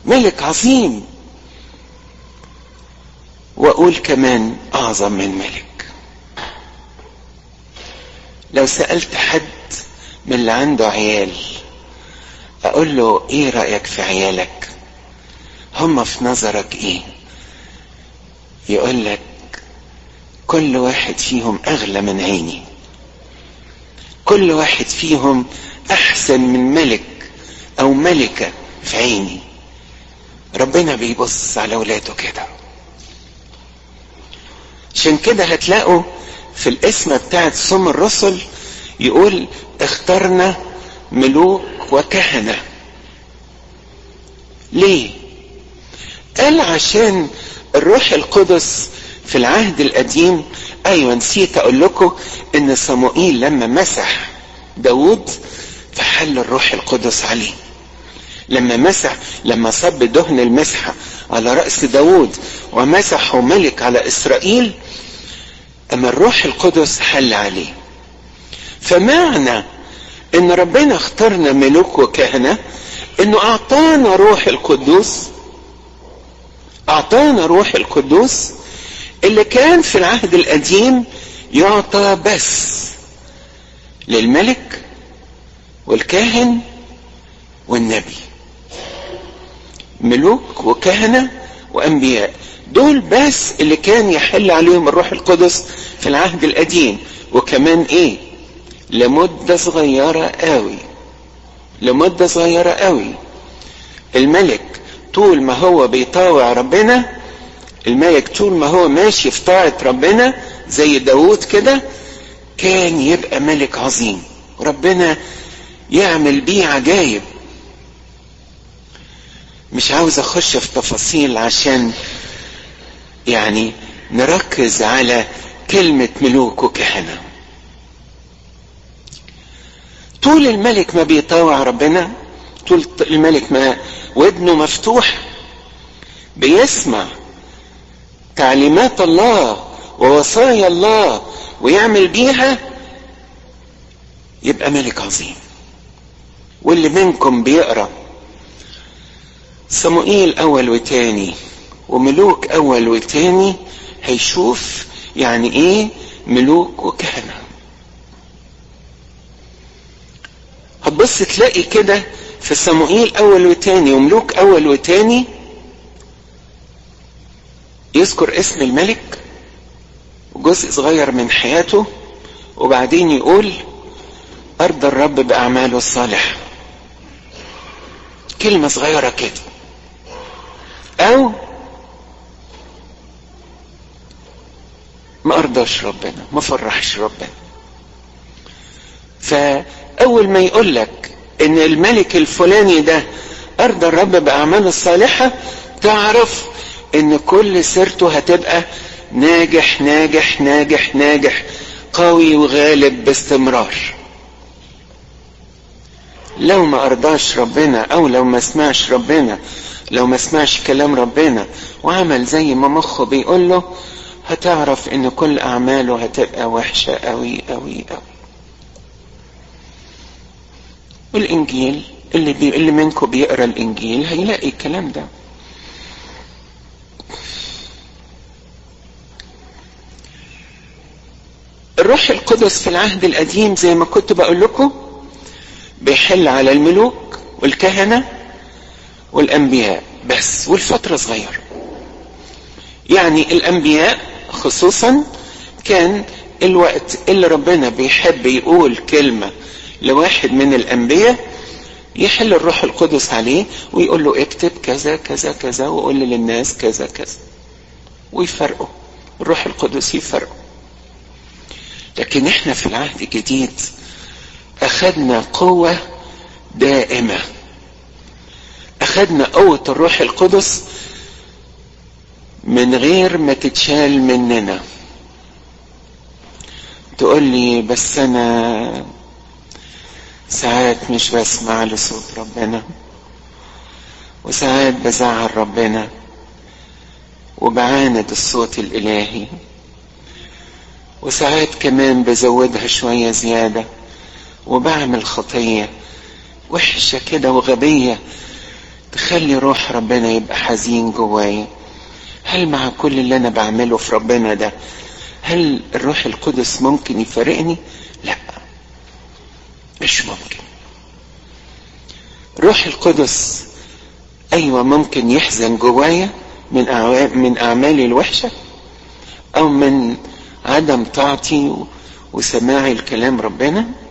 ملك عظيم واقول كمان اعظم من ملك لو سألت حد من اللي عنده عيال اقول له ايه رأيك في عيالك هم في نظرك ايه يقول لك كل واحد فيهم اغلى من عيني كل واحد فيهم احسن من ملك او ملكة في عيني ربنا بيبص على ولاده كده عشان كده هتلاقوا في الاسم بتاعت سم الرسل يقول اخترنا ملوك وكهنة ليه قال عشان الروح القدس في العهد القديم ايوه نسيت اقول لكم ان صموئيل لما مسح داود فحل الروح القدس عليه لما مسح لما صب دهن المسحة على رأس داود ومسحه ملك على إسرائيل أما الروح القدس حل عليه فمعنى ان ربنا اختارنا ملوك وكهنة انه اعطانا روح القدوس اعطانا روح القدوس اللي كان في العهد القديم يعطى بس للملك والكاهن والنبي ملوك وكهنة وانبياء دول بس اللي كان يحل عليهم الروح القدس في العهد القديم وكمان ايه لمدة صغيرة قوي لمدة صغيرة قوي الملك طول ما هو بيطاوع ربنا الملك طول ما هو ماشي في طاعة ربنا زي داود كده كان يبقى ملك عظيم ربنا يعمل بيه عجايب مش عاوز اخش في تفاصيل عشان يعني نركز على كلمة ملوك وكهنة طول الملك ما بيطاوع ربنا طول الملك ما ودنه مفتوح بيسمع تعليمات الله ووصايا الله ويعمل بيها يبقى ملك عظيم واللي منكم بيقرا صموئيل اول وتاني وملوك اول وتاني هيشوف يعني ايه ملوك وكهنه هتبص تلاقي كده في صموئيل اول وتاني وملوك اول وتاني يذكر اسم الملك وجزء صغير من حياته وبعدين يقول ارضى الرب باعماله الصالحه كلمه صغيره كده او ما ارضاش ربنا ما فرحش ربنا فاول ما يقول لك ان الملك الفلاني ده ارضى الرب باعماله الصالحه تعرف ان كل سيرته هتبقى ناجح ناجح ناجح ناجح قوي وغالب باستمرار لو ما ارضاش ربنا او لو ما سمعش ربنا لو ما سمعش كلام ربنا وعمل زي ما مخه بيقول له هتعرف ان كل اعماله هتبقى وحشة قوي قوي قوي والانجيل اللي بي... اللي منكم بيقرا الانجيل هيلاقي الكلام ده الروح القدس في العهد القديم زي ما كنت بقول لكم بيحل على الملوك والكهنة والأنبياء بس والفترة صغيرة يعني الأنبياء خصوصا كان الوقت اللي ربنا بيحب يقول كلمة لواحد من الأنبياء يحل الروح القدس عليه ويقول له اكتب كذا كذا كذا وقول للناس كذا كذا ويفرقوا الروح القدس يفرقوا لكن احنا في العهد الجديد اخذنا قوة دائمة اخذنا قوة الروح القدس من غير ما تتشال مننا تقول لي بس انا ساعات مش بسمع لصوت ربنا وساعات بزعل ربنا وبعاند الصوت الالهي وساعات كمان بزودها شوية زيادة وبعمل خطية وحشة كده وغبية تخلي روح ربنا يبقى حزين جوايا هل مع كل اللي انا بعمله في ربنا ده هل الروح القدس ممكن يفارقني لا مش ممكن روح القدس ايوه ممكن يحزن جوايا من من اعمالي الوحشه او من عدم طاعتي وسماعي لكلام ربنا